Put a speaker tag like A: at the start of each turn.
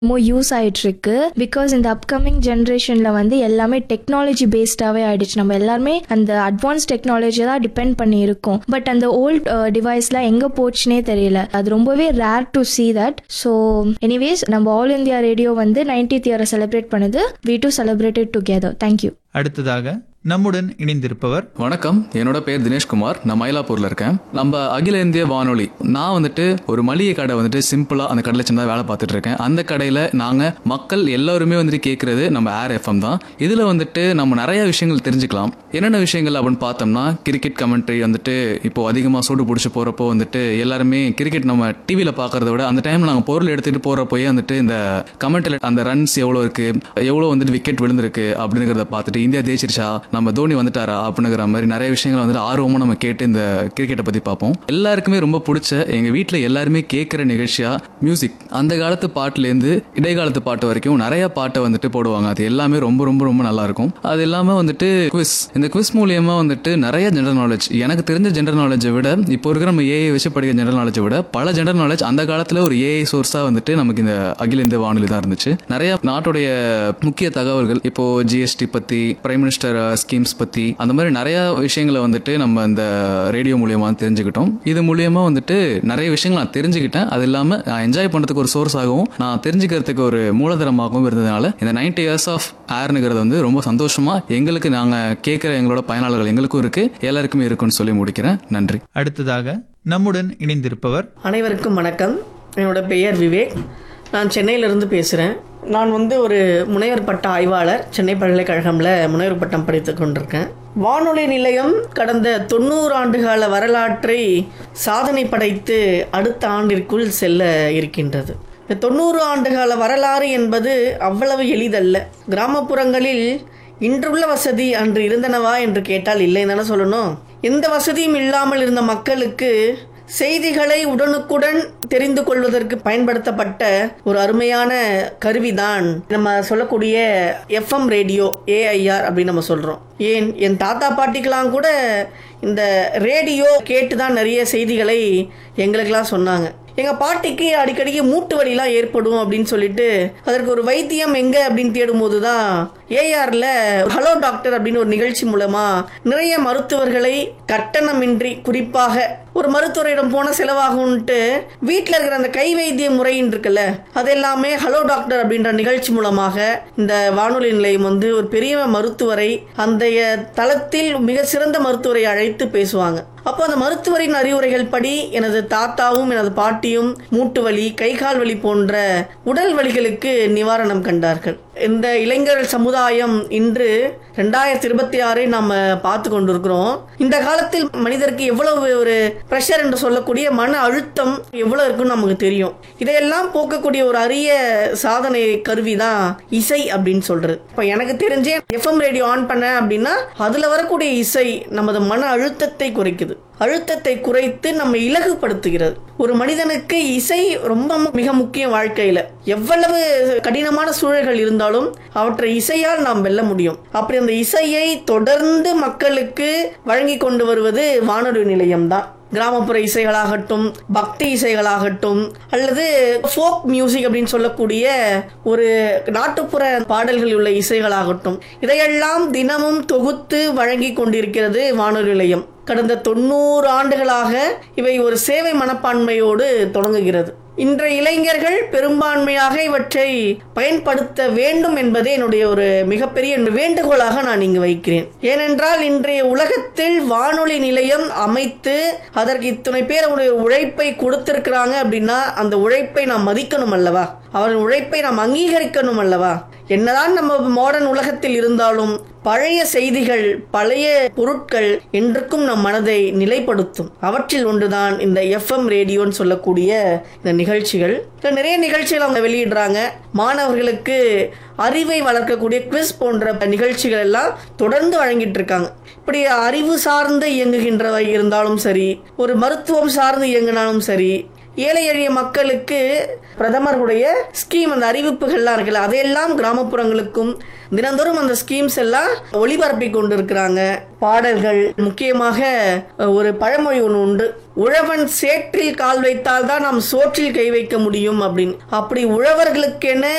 A: ரொம்ப யூஸ் ஆயிட்டு இருக்கு பிகாஸ் இந்த அப்கமிங் ஜென்ரேஷன்ல வந்து எல்லாமே டெக்னாலஜி பேஸ்டாவே ஆயிடுச்சு நம்ம எல்லாருமே அந்த அட்வான்ஸ் டெக்னாலஜி தான் டிபெண்ட் பண்ணி இருக்கோம் பட் அந்த ஓல்ட் டிவைஸ்லாம் எங்க போச்சுனே தெரியல அது ரொம்பவே rare to see that so anyways நம்ம ஆல் இந்தியா ரேடியோ வந்து நைன்டீத் இயரை செலிப்ரேட் பண்ணுது we do celebrated together thank you
B: அடுத்ததாக நம்முடன் இணைந்திருப்பவர்
C: வணக்கம் என்னோட பேர் தினேஷ்குமார் நான் மயிலாப்பூர்ல இருக்கேன் நம்ம அகில இந்திய வானொலி நான் வந்துட்டு ஒரு மளிகை கடை வந்துட்டு சிம்பிளா அந்த கடையில சின்னதா வேலை பார்த்துட்டு இருக்கேன் அந்த கடையில நாங்க மக்கள் எல்லாருமே வந்துட்டு கேட்கறது நம்ம ஏர் எஃப்எம் தான் இதுல வந்துட்டு நம்ம நிறைய விஷயங்கள் தெரிஞ்சுக்கலாம் என்னென்ன விஷயங்கள் அப்படின்னு பார்த்தோம்னா கிரிக்கெட் கமெண்ட்ரி வந்துட்டு இப்போ அதிகமாக சூடு பிடிச்சி போறப்போ வந்துட்டு எல்லாருமே கிரிக்கெட் நம்ம டிவியில பார்க்கறத விட அந்த டைம்ல நாங்கள் பொருள் எடுத்துட்டு போறப்போயே வந்துட்டு இந்த கமெண்ட்ல அந்த ரன்ஸ் எவ்வளோ இருக்கு எவ்வளோ வந்துட்டு விக்கெட் விழுந்திருக்கு அப்படிங்கிறத பார்த்துட்டு இந்தியா ஜெயிச்சிருச்சா நம்ம தோனி வந்துட்டாரா அப்படிங்கிற மாதிரி நிறைய விஷயங்களை வந்துட்டு ஆர்வமா நம்ம கேட்டு இந்த கிரிக்கெட்டை பத்தி பார்ப்போம் எல்லாருக்குமே ரொம்ப பிடிச்ச எங்க வீட்டில் எல்லாருமே கேட்குற நிகழ்ச்சியா மியூசிக் அந்த காலத்து பாட்டுலேருந்து இடைக்காலத்து பாட்டு வரைக்கும் நிறைய பாட்டை வந்துட்டு போடுவாங்க அது எல்லாமே ரொம்ப ரொம்ப ரொம்ப நல்லா இருக்கும் அது இல்லாம வந்துட்டு குவிஸ் இந்த குவிஸ் மூலியமா வந்துட்டு நிறைய ஜெனரல் நாலேஜ் எனக்கு தெரிஞ்ச ஜெனரல் நாலேஜை விட இப்போ இருக்கிற நம்ம ஏஐ வச்சு படிக்கிற ஜெனரல் நாலேஜை விட பல ஜெனரல் நாலேஜ் அந்த காலத்துல ஒரு ஏஐ சோர்ஸா வந்துட்டு நமக்கு இந்த அகில இந்திய வானொலி தான் இருந்துச்சு நிறைய நாட்டுடைய முக்கிய தகவல்கள் இப்போ ஜிஎஸ்டி பத்தி பிரைம் மினிஸ்டர் ஸ்கீம்ஸ் பத்தி அந்த மாதிரி நிறைய விஷயங்களை வந்துட்டு நம்ம இந்த ரேடியோ மூலியமா தெரிஞ்சுக்கிட்டோம் இது மூலியமா வந்துட்டு நிறைய விஷயங்கள் நான் தெரிஞ்சுக்கிட்டேன் அது இல்லாம நான் என்ஜாய் பண்றதுக்கு ஒரு சோர்ஸ் ஆகவும் நான் தெரிஞ்சுக்கிறதுக்கு ஒரு மூலதனமாகவும் இருந்ததுனால இந்த 90 இயர்ஸ் ஆஃப் ஏர்னுங்கிறது வந்து ரொம்ப சந்தோஷமா எங்களுக்கு நாங்க கேட்கிற எங்களோட பயனாளர்கள் எங்களுக்கும் இருக்கு எல்லாருக்குமே இருக்குன்னு சொல்லி முடிக்கிறேன் நன்றி
B: அடுத்ததாக நம்முடன் இணைந்திருப்பவர்
D: அனைவருக்கும் வணக்கம் என்னோட பெயர் விவேக் நான் சென்னையிலிருந்து பேசுகிறேன் நான் வந்து ஒரு முனைவர் பட்ட ஆய்வாளர் சென்னை பல்கலைக்கழகம்ல முனைவர் பட்டம் படித்து கொண்டிருக்கேன் வானொலி நிலையம் கடந்த தொண்ணூறு ஆண்டுகால வரலாற்றை சாதனை படைத்து அடுத்த ஆண்டிற்குள் செல்ல இருக்கின்றது இந்த தொண்ணூறு ஆண்டுகால வரலாறு என்பது அவ்வளவு எளிதல்ல கிராமப்புறங்களில் இன்றுள்ள வசதி அன்று இருந்தனவா என்று கேட்டால் இல்லைன்னு தானே சொல்லணும் எந்த வசதியும் இல்லாமல் இருந்த மக்களுக்கு செய்திகளை உடனுக்குடன் தெரிந்து கொள்வதற்கு பயன்படுத்தப்பட்ட ஒரு அருமையான கருவிதான் நம்ம சொல்லக்கூடிய எஃப்எம் ரேடியோ ஏஐஆர் அப்படின்னு நம்ம சொல்றோம் ஏன் என் தாத்தா பாட்டிக்கெல்லாம் கூட இந்த ரேடியோ கேட்டு தான் நிறைய செய்திகளை எங்களுக்கெல்லாம் சொன்னாங்க எங்கள் பாட்டிக்கு அடிக்கடிக்கு மூட்டு வலிலாம் ஏற்படும் அப்படின்னு சொல்லிட்டு அதற்கு ஒரு வைத்தியம் எங்கே அப்படின்னு தேடும்போது தான் ஏஆரில் ஹலோ டாக்டர் அப்படின்னு ஒரு நிகழ்ச்சி மூலமாக நிறைய மருத்துவர்களை கட்டணமின்றி குறிப்பாக ஒரு மருத்துவரிடம் போன செலவாகும்ன்ட்டு வீட்டில் இருக்கிற அந்த கை வைத்திய முறைன்னு இருக்குல்ல அது எல்லாமே ஹலோ டாக்டர் அப்படின்ற நிகழ்ச்சி மூலமாக இந்த வானொலி நிலையம் வந்து ஒரு பெரிய மருத்துவரை அந்த தளத்தில் மிக சிறந்த மருத்துவரை அழைத்து பேசுவாங்க அப்போ அந்த மருத்துவரின் அறிவுரைகள் படி எனது தாத்தாவும் எனது பாட்டியும் மூட்டு வலி கை கால் வலி போன்ற உடல் வலிகளுக்கு நிவாரணம் கண்டார்கள் இந்த இளைஞர் சமுதாயம் இன்று ரெண்டாயிரத்தி இருபத்தி ஆறை நாம் பார்த்து கொண்டிருக்கிறோம் இந்த காலத்தில் மனிதருக்கு எவ்வளவு ஒரு ப்ரெஷர் என்று சொல்லக்கூடிய மன அழுத்தம் எவ்வளவு இருக்குன்னு நமக்கு தெரியும் இதையெல்லாம் போக்கக்கூடிய ஒரு அரிய சாதனை கருவி தான் இசை அப்படின்னு சொல்றது இப்போ எனக்கு தெரிஞ்சே எஃப்எம் ரேடியோ ஆன் பண்ணேன் அப்படின்னா அதுல வரக்கூடிய இசை நமது மன அழுத்தத்தை குறைக்குது அழுத்தத்தை குறைத்து நம்ம இலகுபடுத்துகிறது ஒரு மனிதனுக்கு இசை ரொம்ப மிக முக்கியம் வாழ்க்கையில எவ்வளவு கடினமான சூழல்கள் இருந்தாலும் அவற்றை இசையால் நாம் வெல்ல முடியும் அப்படி அந்த இசையை தொடர்ந்து மக்களுக்கு வழங்கி கொண்டு வருவது வானொலி நிலையம்தான் கிராமப்புற இசைகளாகட்டும் பக்தி இசைகளாகட்டும் அல்லது ஃபோக் மியூசிக் அப்படின்னு சொல்லக்கூடிய ஒரு நாட்டுப்புற பாடல்கள் உள்ள இசைகளாகட்டும் இதையெல்லாம் தினமும் தொகுத்து வழங்கி கொண்டிருக்கிறது வானொலி நிலையம் கடந்த தொண்ணூறு ஆண்டுகளாக இவை ஒரு சேவை மனப்பான்மையோடு தொடங்குகிறது இன்றைய இளைஞர்கள் பெரும்பான்மையாக இவற்றை பயன்படுத்த வேண்டும் என்பதே என்னுடைய ஒரு மிகப்பெரிய வேண்டுகோளாக நான் இங்கு வைக்கிறேன் ஏனென்றால் இன்றைய உலகத்தில் வானொலி நிலையம் அமைத்து அதற்கு இத்தனை பேர் அவருடைய உழைப்பை கொடுத்திருக்கிறாங்க அப்படின்னா அந்த உழைப்பை நாம் மதிக்கணும் அல்லவா அவரின் உழைப்பை நாம் அங்கீகரிக்கணும் அல்லவா என்னதான் நம்ம மாடர்ன் உலகத்தில் இருந்தாலும் பழைய செய்திகள் பழைய பொருட்கள் என்றுக்கும் நம் மனதை நிலைப்படுத்தும் அவற்றில் ஒன்றுதான் இந்த எஃப்எம் ரேடியோன்னு சொல்லக்கூடிய இந்த நிகழ்ச்சிகள் இதுல நிறைய நிகழ்ச்சிகள் அவங்க வெளியிடுறாங்க மாணவர்களுக்கு அறிவை வளர்க்கக்கூடிய குவிஸ் போன்ற நிகழ்ச்சிகள் எல்லாம் தொடர்ந்து வழங்கிட்டு இருக்காங்க இப்படி அறிவு சார்ந்து இயங்குகின்றவை இருந்தாலும் சரி ஒரு மருத்துவம் சார்ந்து இயங்கினாலும் சரி ஏழை எளிய மக்களுக்கு பிரதமருடைய ஸ்கீம் அந்த அறிவிப்புகள்லாம் இருக்குல்ல அதையெல்லாம் கிராமப்புறங்களுக்கும் தினந்தோறும் அந்த ஸ்கீம்ஸ் எல்லாம் ஒளிபரப்பி கொண்டிருக்கிறாங்க பாடல்கள் முக்கியமாக ஒரு பழமொழி ஒன்று உண்டு உழவன் சேற்றில் கால் வைத்தால் தான் நாம் சோற்றில் கை வைக்க முடியும் அப்படின்னு அப்படி உழவர்களுக்கென